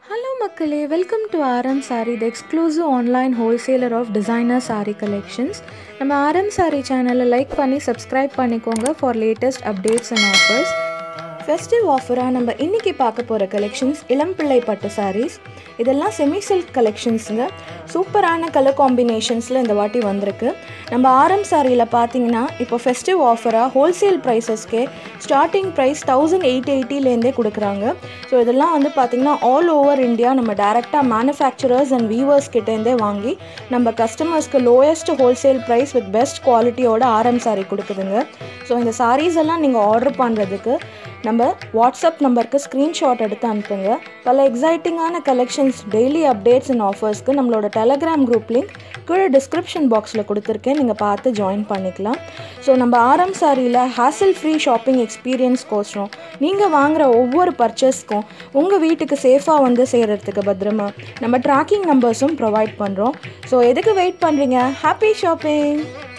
hello மக்களே welcome to RM sari the exclusive online wholesaler of designer sari collections நம்ம RM sari சேனலை like பண்ணி subscribe பண்ணிக்கோங்க for latest updates and offers festive ஆஃபராக நம்ம இன்றைக்கி பார்க்க போகிற கலெக்ஷன்ஸ் இளம்பிள்ளை பட்டு சாரீஸ் இதெல்லாம் செமி சில்க் கலெக்ஷன்ஸுங்க சூப்பரான கலர் காம்பினேஷன்ஸில் இந்த வாட்டி வந்திருக்கு நம்ம ஆரம் சாரியில் பார்த்தீங்கன்னா இப்போ ஃபெஸ்டிவ் ஆஃபராக ஹோல்சேல் ப்ரைஸஸ்க்கே ஸ்டார்டிங் ப்ரைஸ் தௌசண்ட் எயிட் எயிட்டிலேருந்தே கொடுக்குறாங்க ஸோ இதெல்லாம் வந்து பார்த்திங்கன்னா ஆல் ஓவர் இந்தியா நம்ம டேரெக்டாக மேனுஃபேக்சரர்ஸ் அண்ட் வீவர்ஸ் கிட்டேருந்தே வாங்கி நம்ம கஸ்டமர்ஸ்க்கு lowest wholesale price with best குவாலிட்டியோட ஆரம் சாரி கொடுக்குதுங்க ஸோ இந்த சாரீஸ் எல்லாம் நீங்கள் ஆர்டர் பண்ணுறதுக்கு நம்ம வாட்ஸ்அப் நம்பருக்கு ஸ்க்ரீன்ஷாட் எடுத்து அனுப்புங்க பல எக்ஸைட்டிங்கான கலெக்ஷன்ஸ் டெய்லி அப்டேட்ஸ் அண்ட் ஆஃபர்ஸ்க்கு நம்மளோட டெலகிராம் குரூப் லிங்க் கீழே டிஸ்கிரிப்ஷன் பாக்ஸில் கொடுத்துருக்கேன் நீங்கள் பார்த்து ஜாயின் பண்ணிக்கலாம் ஸோ நம்ம ஆரம் சாரியில் ஹாசல் ஃப்ரீ ஷாப்பிங் எக்ஸ்பீரியன்ஸ் கோசரம் நீங்கள் வாங்குகிற ஒவ்வொரு பர்ச்சேஸ்க்கும் உங்கள் வீட்டுக்கு சேஃபாக வந்து சேர்கிறதுக்கு பத்திரமா நம்ம ட்ராக்கிங் நம்பர்ஸும் ப்ரொவைட் பண்ணுறோம் ஸோ எதுக்கு வெயிட் பண்ணுறீங்க ஹாப்பி ஷாப்பிங்